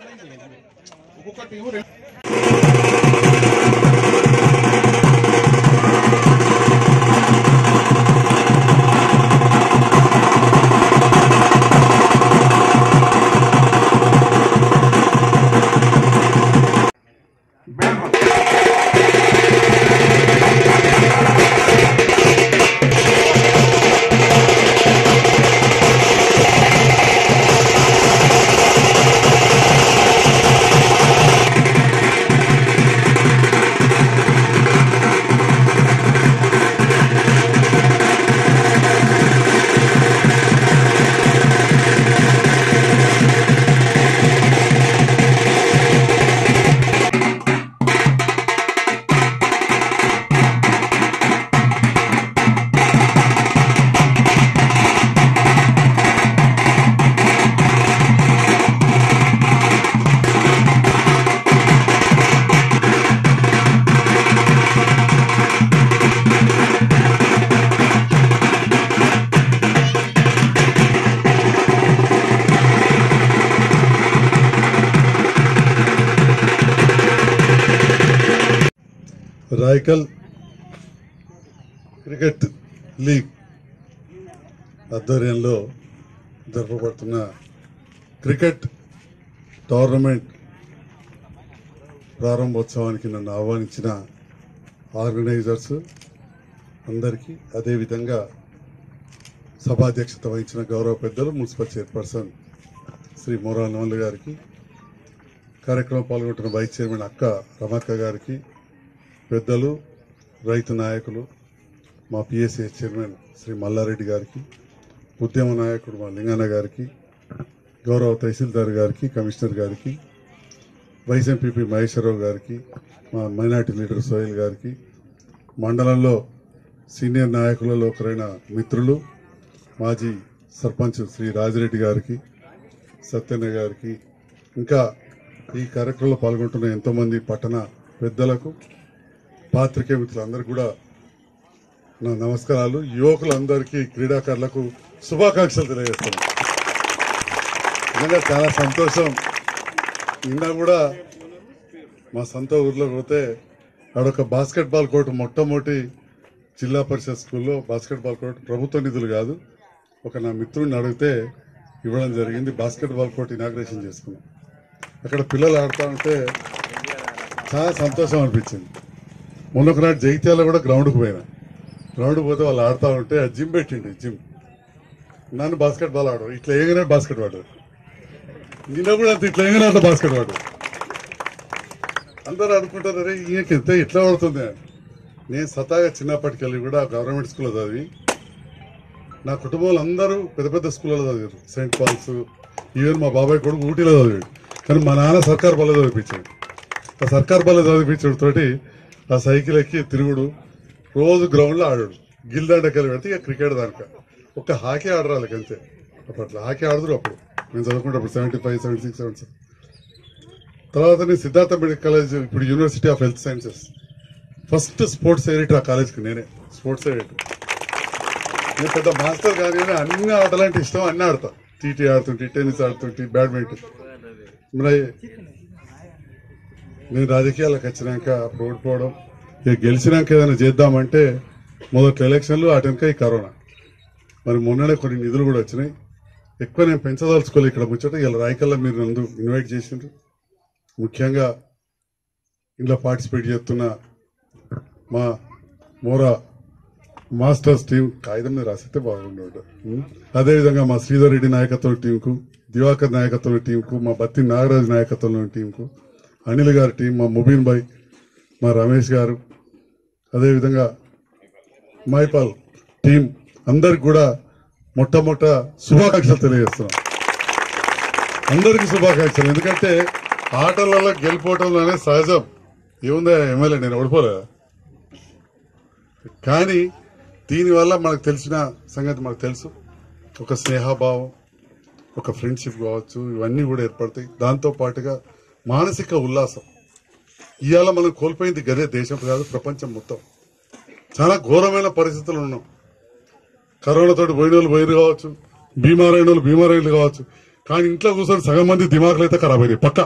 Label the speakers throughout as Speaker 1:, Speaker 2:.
Speaker 1: ఒక్కొక్క టీము రెండు
Speaker 2: Raikal cricket league ఆధ్వర్యంలో జరపబడుతున్న క్రికెట్ టోర్నమెంట్ ప్రారంభోత్సవానికి నన్ను ఆహ్వానించిన ఆర్గనైజర్స్ అందరికీ అదేవిధంగా సభాధ్యక్షత వహించిన గౌరవ పెద్దలు మున్సిపల్ చైర్పర్సన్ శ్రీ మోరా నవల్ గారికి కార్యక్రమం పాల్గొంటున్న వైస్ చైర్మన్ అక్క రమక్క గారికి పెద్దలు రైతు నాయకులు మా పిఎస్ఏ చైర్మన్ శ్రీ మల్లారెడ్డి గారికి ఉద్యమ నాయకుడు మా లింగన్న గారికి గౌరవ తహసీల్దార్ గారికి కమిషనర్ గారికి వైస్ ఎంపీపీ మహేశ్వరరావు గారికి మా మైనార్టీ లీడర్ సోహెల్ గారికి మండలంలో సీనియర్ నాయకులలో ఒకరైన మిత్రులు మాజీ సర్పంచ్ శ్రీ రాజిరెడ్డి గారికి సత్యన్న గారికి ఇంకా ఈ కార్యక్రమంలో పాల్గొంటున్న ఎంతోమంది పట్టణ పెద్దలకు పాత్రికేయ మిత్రులందరికీ కూడా నా నమస్కారాలు యువకులందరికీ క్రీడాకారులకు శుభాకాంక్షలు తెలియజేస్తున్నాను నిజంగా చాలా సంతోషం నిన్న కూడా మా సొంత ఊర్లో పోతే ఆడొక బాస్కెట్ బాల్ కోర్టు మొట్టమొదటి జిల్లా పరిషత్ స్కూల్లో బాస్కెట్ బాల్ కోర్టు ప్రభుత్వ నిధులు కాదు ఒక నా మిత్రుడిని అడిగితే ఇవ్వడం జరిగింది బాస్కెట్ బాల్ కోర్టు ఇనాగ్రేషన్ చేసుకున్నాం అక్కడ పిల్లలు ఆడుతూ ఉంటే చాలా సంతోషం అనిపించింది మొన్న ఒకనాడు జైత్యాల కూడా గ్రౌండ్కి పోయినా గ్రౌండ్కి పోతే వాళ్ళు ఆడుతూ ఉంటే ఆ జిమ్ పెట్టిండు జిమ్ నన్ను బాస్కెట్ బాల్ ఆడరు ఇట్లా ఏగానే బాస్కెట్ ఆడరు నిన్న కూడా అంత ఇట్లా ఏగానే అట్లా బాస్కెట్ ఆడరు అందరూ అనుకుంటారు అరే ఈయనకి ఎంత ఎట్లా ఆడుతుంది అని నేను సతాగా చిన్నప్పటికెళ్ళి కూడా గవర్నమెంట్ స్కూల్లో చదివి నా కుటుంబంలో అందరూ పెద్ద పెద్ద స్కూళ్ళలో చదివారు సెయింట్ పాల్స్ ఈవెన్ మా బాబాయ్ కొడుకు ఊటీలో చదివాడు కానీ మా నాన్న సర్కార్ బల్ల చదివించాడు ఆ సర్కార్ బల్ల చదివించడం తోటి ఆ సైకిల్ ఎక్కి తిరుగుడు రోజు గ్రౌండ్లో ఆడాడు గిల్దండకెళ్ళి పెడితే ఇక క్రికెట్ దానిక ఒక్క హాకీ ఆడరు వాళ్ళకి అంతే అప్పట్లో హాకీ ఆడదురు అప్పుడు నేను చదువుకుంటప్పుడు seventy five seventy six seventy seven తర్వాత నేను సిద్ధార్థ మెడికల్ కాలేజ్ ఇప్పుడు university of health sciences first sports editor ఆ కాలేజ్కి నేనే స్పోర్ట్స్ ఎడిటర్ నేను పెద్ద మాస్టర్ కాదు కానీ అన్ని ఆటలంటే ఇష్టం అన్ని ఆడతా టీటీ ఆడుతుంటే టెన్నిస్ ఆడుతుంటే బ్యాడ్మింటన్ మరి నేను రాజకీయాలకు వచ్చినాక అప్పుడు ఓడిపోవడం ఇక గెలిచినాక ఏదైనా చేద్దామంటే మొదటి ఎలక్షన్లు అటెనక ఈ కరోనా మరి మొన్ననే కొన్ని నిధులు కూడా వచ్చినాయి ఎక్కువ నేను పెంచదలుచుకోలేదు ఇక్కడ ముచ్చట ఇలా రాయకల్లా మీరు నందు ఇన్వైట్ చేసిండ్రు ముఖ్యంగా ఇంట్లో పార్టిసిపేట్ చేస్తున్న మా మోరా మాస్టర్స్ టీం కాగితం మీద రాసిస్తే బాగుండేవాడు ఉం? అదేవిధంగా మా శ్రీధర్ రెడ్డి నాయకత్వం టీంకు దివాకర్ నాయకత్వం టీంకు మా బత్తి నాగరాజు నాయకత్వంలో టీంకు అనిల్ గారి టీం మా ముబీన్ భాయ్ మా రమేష్ గారు అదేవిధంగా మైపాల్ టీం అందరికి కూడా మొట్టమొదట శుభాకాంక్షలు తెలియజేస్తున్నాం అందరికీ శుభాకాంక్షలు ఎందుకంటే ఆటలలో గెలిపోవటం అనేది సహజం ఏముందా ఎమ్మెల్యే నేను ఓడిపోలే కానీ దీనివల్ల మనకు తెలిసిన సంగతి మనకు తెలుసు ఒక స్నేహభావం ఒక ఫ్రెండ్షిప్ కావచ్చు ఇవన్నీ కూడా ఏర్పడతాయి దాంతో పాటుగా మానసిక ఉల్లాసం ఇవాళ మనం కోల్పోయింది గదే దేశం కాదు ప్రపంచం మొత్తం చాలా ఘోరమైన పరిస్థితులు ఉన్నాం కరోనాతో పోయిన వాళ్ళు పోయిన కావచ్చు బీమారైన వాళ్ళు బీమారైన కావచ్చు కానీ ఇంట్లో కూర్చొని సగం మంది దిమాకులు అయితే ఖరాబ్ అయినాయి పక్క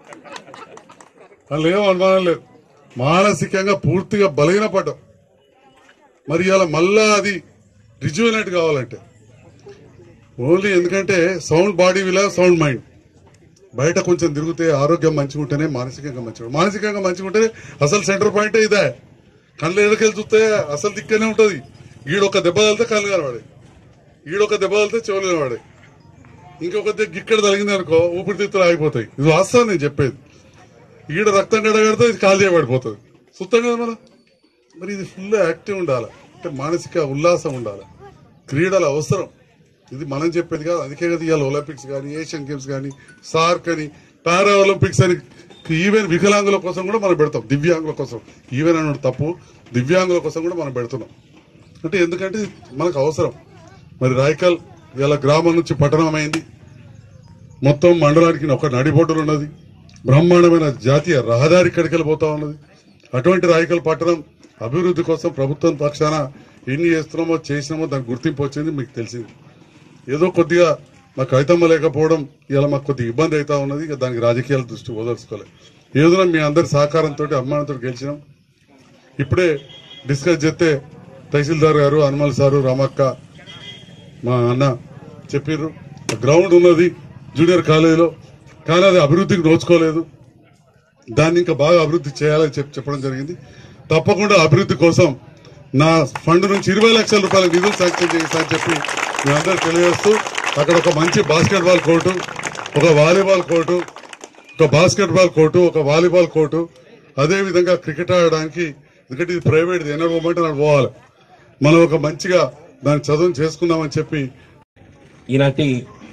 Speaker 2: అందులో ఏం అనుమానం లేదు మానసికంగా పూర్తిగా బలహీన పడ్డాం మరి ఇలా మళ్ళా అది రిజ్యూనేట్ కావాలంటే ఓన్లీ ఎందుకంటే sound body will sound mind బయట కొంచెం తిరిగితే ఆరోగ్యం మంచిగా ఉంటేనే మానసికంగా మంచిగా ఉంటుంది. మానసికంగా మంచిగా ఉంటేనే అసలు సెంటర్ పాయింటే ఇదే కళ్ళు ఎడకెళ్ళి చూస్తే అసలు దిక్కనే ఉంటుంది ఈడొక దెబ్బ తగిలితే కళ్ళు కనబడాయి ఈడొక దెబ్బ తగిలితే చెవులు కనబడాయి ఇంకొక దగ్గర ఇక్కడ తగిలింది అనుకో ఊపిరితిత్తులు ఆగిపోతాయి ఇది వాస్తవం నేను చెప్పేది ఈడ రక్తం గడగడితే ఇది కాలు చేయబడిపోతుంది సుత్తం కదా మనం మరి ఇది ఫుల్ యాక్టివ్ ఉండాలి అంటే మానసిక ఉల్లాసం ఉండాలి క్రీడల అవసరం ఇది మనం చెప్పేది కాదు అందుకే కదా ఇవాళ ఒలింపిక్స్ కానీ ఏషియన్ గేమ్స్ కానీ సార్క్ అని పారా ఒలింపిక్స్ అని ఈవెన్ వికలాంగుల కోసం కూడా మనం పెడతాం దివ్యాంగుల కోసం ఈవెన్ అన్న తప్పు దివ్యాంగుల కోసం కూడా మనం పెడుతున్నాం అంటే ఎందుకంటే ఇది మనకు అవసరం మరి రాయకల్ ఇవాళ గ్రామం నుంచి పట్టణం అయింది మొత్తం మండలానికి ఒక నడిబొడ్డులు ఉన్నది బ్రహ్మాండమైన జాతీయ రహదారి ఇక్కడికి పోతా ఉన్నది అటువంటి రాయకల్ పట్టణం అభివృద్ధి కోసం ప్రభుత్వం పక్షాన ఎన్ని చేస్తున్నామో చేసినామో దానికి గుర్తింపు వచ్చింది మీకు తెలిసింది ఏదో కొద్దిగా మాకు కవితమ్మ లేకపోవడం ఇలా మాకు కొద్దిగా ఇబ్బంది అవుతా ఉన్నది ఇక దానికి రాజకీయాల దృష్టి ఓదర్చుకోలేదు ఏదో మీ అందరి సహకారంతో అమ్మానంతో గెలిచినాం ఇప్పుడే డిస్కస్ చేస్తే తహసీల్దార్ గారు హనుమల్ సారు రామక్క మా అన్న చెప్పిర్రు గ్రౌండ్ ఉన్నది జూనియర్ కాలేజీలో కానీ అది అభివృద్ధికి నోచుకోలేదు దాన్ని ఇంకా బాగా అభివృద్ధి చేయాలని చెప్పి చెప్పడం జరిగింది తప్పకుండా అభివృద్ధి కోసం నా ఫండ్ నుంచి ఇరవై లక్షల రూపాయల నిధులు శాంక్షన్ చేస్తానని చెప్పి మీ అందరూ తెలియజేస్తూ అక్కడ ఒక మంచి బాస్కెట్ బాల్ కోర్టు ఒక వాలీబాల్ కోర్టు ఒక బాస్కెట్ బాల్ కోర్టు ఒక వాలీబాల్ కోర్టు అదే విధంగా క్రికెట్ ఆడడానికి ఎందుకంటే ఇది ప్రైవేట్ ఎన్నో మూమెంట్ నాకు పోవాలి మనం ఒక మంచిగా దాన్ని చదువు చేసుకుందామని చెప్పి
Speaker 1: ఈనాటి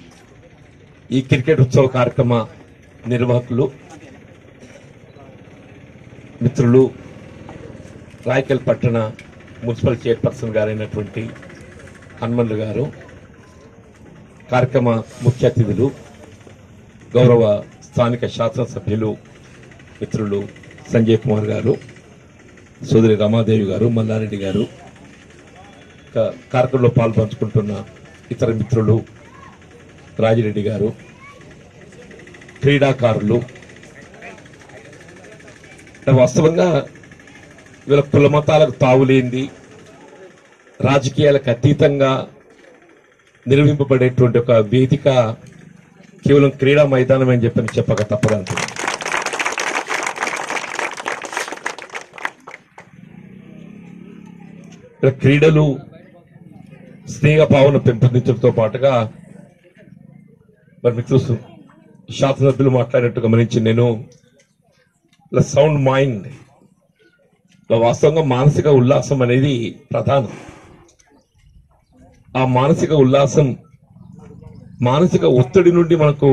Speaker 1: ఈ క్రికెట్ ఉత్సవ కార్యక్రమ నిర్వాహకులు మిత్రులు రాయకల్ పట్టణ మున్సిపల్ చైర్పర్సన్ గారైనటువంటి హనుమన్లు గారు కార్యక్రమ ముఖ్య అతిథులు గౌరవ స్థానిక శాసనసభ్యులు మిత్రులు సంజయ్ కుమార్ గారు సోదరి రమాదేవి గారు మల్లారెడ్డి గారు ఇంకా కార్యక్రమంలో పాల్పంచుకుంటున్న ఇతర మిత్రులు రాజిరెడ్డి గారు క్రీడాకారులు అంటే వాస్తవంగా వీళ్ళ కుల మతాలకు తావులేంది రాజకీయాలకు అతీతంగా నిర్వహింపబడేటువంటి ఒక వేదిక కేవలం క్రీడా మైదానం అని చెప్పని చెప్పక తప్పదంటే ఇక్కడ క్రీడలు స్నేహ భావన పెంపొందించడంతో పాటుగా మరి మిత్రులు శాసనసభ్యులు మాట్లాడినట్టు గమనించి నేను ఇలా సౌండ్ మైండ్ ఇలా వాస్తవంగా మానసిక ఉల్లాసం అనేది ప్రధానం ఆ మానసిక ఉల్లాసం మానసిక ఒత్తిడి నుండి మనకు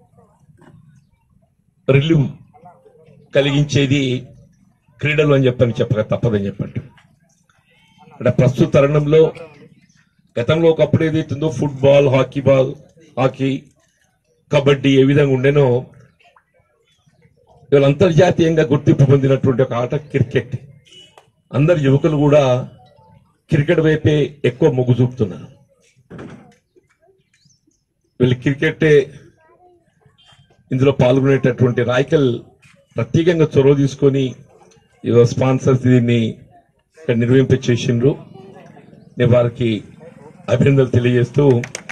Speaker 1: రిలీవ్ కలిగించేది క్రీడలు అని చెప్పని చెప్పక తప్పదని చెప్పండి అంటే ప్రస్తుత తరుణంలో గతంలో ఒకప్పుడు ఏదైతుందో football hockey ball hockey kabaddi ఏ విధంగా ఉండేనో ఇవాళ అంతర్జాతీయంగా గుర్తింపు పొందినటువంటి ఒక ఆట క్రికెట్ అందరు యువకులు కూడా క్రికెట్ వైపే ఎక్కువ మొగ్గు చూపుతున్నారు వీళ్ళు క్రికెట్ ఇందులో పాల్గొనేటటువంటి రాయకల్ ప్రత్యేకంగా చొరవ తీసుకొని ఇదో స్పాన్సర్స్ దీన్ని ఇక్కడ నిర్వహింప చేసిండ్రు నేను వారికి అభినందనలు తెలియజేస్తూ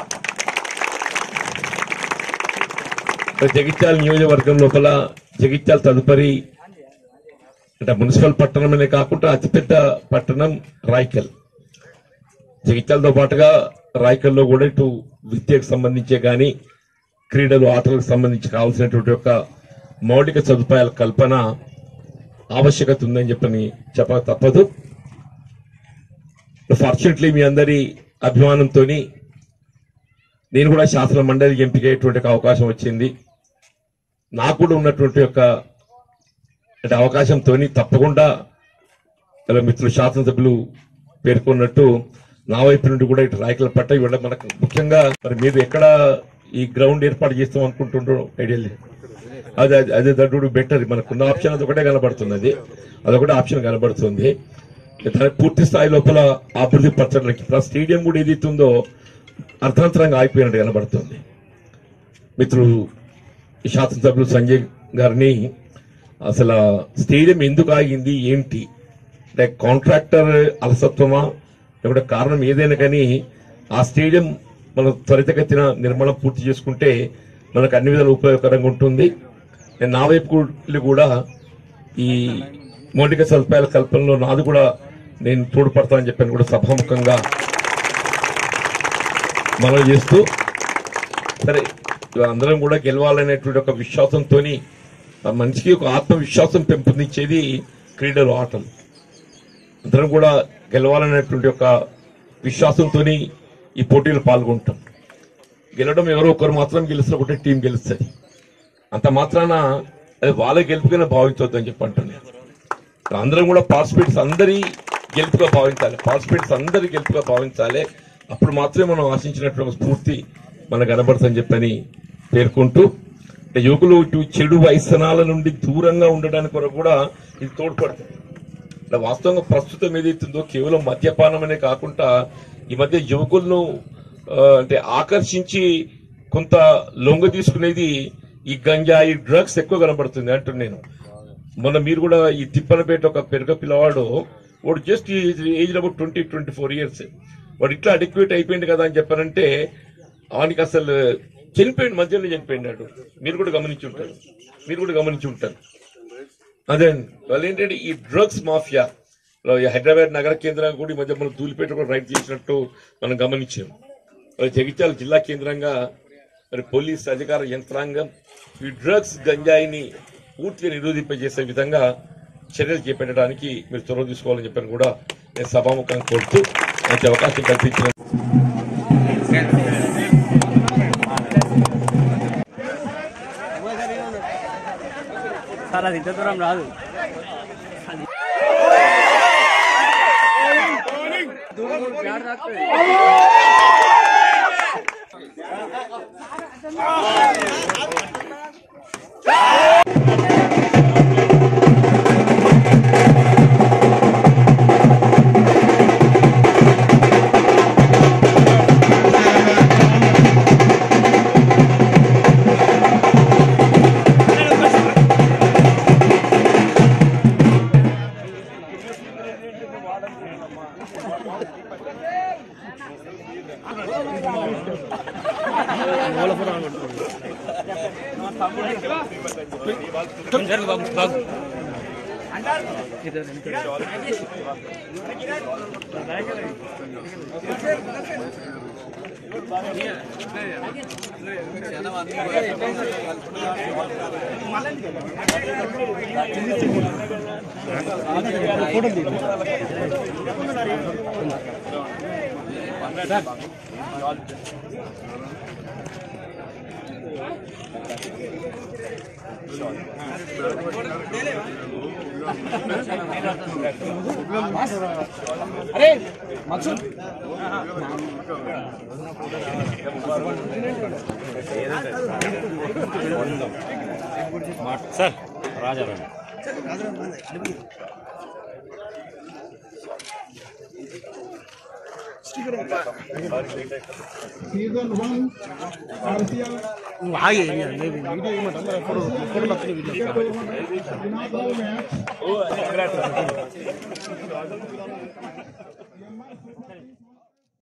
Speaker 1: జగిత్యాల నియోజకవర్గం లోపల జగిత్యాల తదుపరి అంటే మున్సిపల్ పట్టణమనే కాకుండా అతిపెద్ద పట్టణం రాయకల్ జగిత్యాలతో పాటుగా రాయకల్లో కూడా ఇటు విద్యకు సంబంధించే కానీ క్రీడలు ఆటలకు సంబంధించి కావాల్సినటువంటి ఒక మౌలిక సదుపాయాల కల్పన ఆవశ్యకత ఉందని చెప్పని చెప్పక తప్పదు ఫార్చునేట్లీ మీ అందరి అభిమానంతో నేను కూడా శాసన మండలికి ఎంపికయ్యేటువంటి ఒక అవకాశం వచ్చింది నాకు కూడా ఉన్నటువంటి ఒక అంటే అవకాశంతో తప్పకుండా ఇలా మిత్రులు శాసనసభ్యులు పేర్కొన్నట్టు నా వైపు నుండి కూడా ఇటు రాయకల పట్ట ఇవాళ మనకు ముఖ్యంగా మరి మీరు ఎక్కడ ఈ గ్రౌండ్ ఏర్పాటు చేస్తాం అనుకుంటుండ్రో ఐడియా లేదు అదే అదే- అదే దడ్డు బెటర్ మనకున్న ఆప్షన్ అది ఒకటే కనబడుతుంది అది అదొకటే ఆప్షన్ కనబడుతుంది దానికి పూర్తి స్థాయి లోపల అభివృద్ధి పరచడానికి ఇప్పుడు ఆ స్టేడియం కూడా ఏదైతే ఉందో అర్థాంతరంగా ఆగిపోయినట్టు కనబడుతుంది మిత్రులు శాసనసభ్యులు సంజయ్ గారిని అసలు ఆ స్టేడియం ఎందుకు ఆగింది ఏంటి అంటే కాంట్రాక్టర్ అలసత్వమా లేకుంటే కారణం ఏదైనా కానీ ఆ స్టేడియం మనం త్వరితగతిన నిర్మాణం పూర్తి చేసుకుంటే మనకు అన్ని విధాలు ఉపయోగకరంగా ఉంటుంది నేను నా వైపు కు- కూడా ఈ మౌలిక సదుపాయాల కల్పనలో నాది కూడా నేను తోడ్పడతానని చెప్పాను కూడా సభాముఖంగా మనం చేస్తూ సరే అందరం కూడా గెలవాలనేటువంటి ఒక విశ్వాసంతో మనిషికి ఒక ఆత్మవిశ్వాసం పెంపొందించేది క్రీడలు ఆటలు అందరం కూడా గెలవాలనేటువంటి ఒక విశ్వాసంతో ఈ పోటీలు పాల్గొంటాం గెలవడం ఎవరో ఒకరు మాత్రం గెలిచిన ఒకటే టీం గెలుస్తుంది అంత మాత్రాన అది వాళ్ళ గెలుపుగానే భావించవద్దు అని చెప్పి అంటున్నాను అందరం కూడా పార్టిసిపేట్స్ అందరి గెలుపుగా భావించాలి పార్టిసిపేట్స్ అందరి గెలుపుగా భావించాలి అప్పుడు మాత్రమే మనం ఆశించినటువంటి స్ఫూర్తి మనకు కనబడుతుందని చెప్పని పేర్కొంటూ అంటే యువకులు ఇటు చెడు వ్యసనాల నుండి దూరంగా ఉండడానికి కొరకు కూడా ఇది తోడ్పడుతుంది అంటే వాస్తవంగా ప్రస్తుతం ఏదైతుందో కేవలం మద్యపానం అనే కాకుండా ఈ మధ్య యువకులను ఆ, అంటే ఆకర్షించి కొంత లొంగ తీసుకునేది ఈ గంజా ఈ డ్రగ్స్ ఎక్కువ కనబడుతుంది అంటున్నాను నేను మొన్న మీరు కూడా ఈ తిప్పనపేట ఒక పెరుగ పిల్లవాడు వాడు just age about twenty twenty four years వాడు ఇట్లా అడిక్వేట్ అయిపోయింది కదా అని చెప్పారంటే వానికి అసలు చనిపోయింది మధ్యలో చనిపోయినాడు మీరు కూడా గమనించి ఉంటారు మీరు కూడా గమనించి ఉంటారు అదే అండి. వాళ్ళు ఏంటంటే ఈ డ్రగ్స్ మాఫియా లో ఈ హైదరాబాద్ నగర కేంద్రంగా కూడా ఈ మధ్య మనం తూలిపేట కూడా రైడ్ చేసినట్టు మనం గమనించాం మరి జగిత్యాల జిల్లా కేంద్రంగా మరి పోలీస్ అధికార యంత్రాంగం ఈ డ్రగ్స్ గంజాయిని పూర్తిగా నిరోధింపజేసే విధంగా చర్యలు చేపట్టడానికి మీరు చొరవ తీసుకోవాలని చెప్పని కూడా నేను సభాముఖంగా కోరుతూ మంచి అవకాశం కల్పించిన
Speaker 3: సార్ అది ఇంత దూరం రాదు
Speaker 4: sir Rajarao
Speaker 5: season one RCL
Speaker 3: ఆగి వీడియో ఇవ్వమంటారు ఫోటో ఫోటోలు వస్తున్నాయి వీడియో
Speaker 5: inaugural match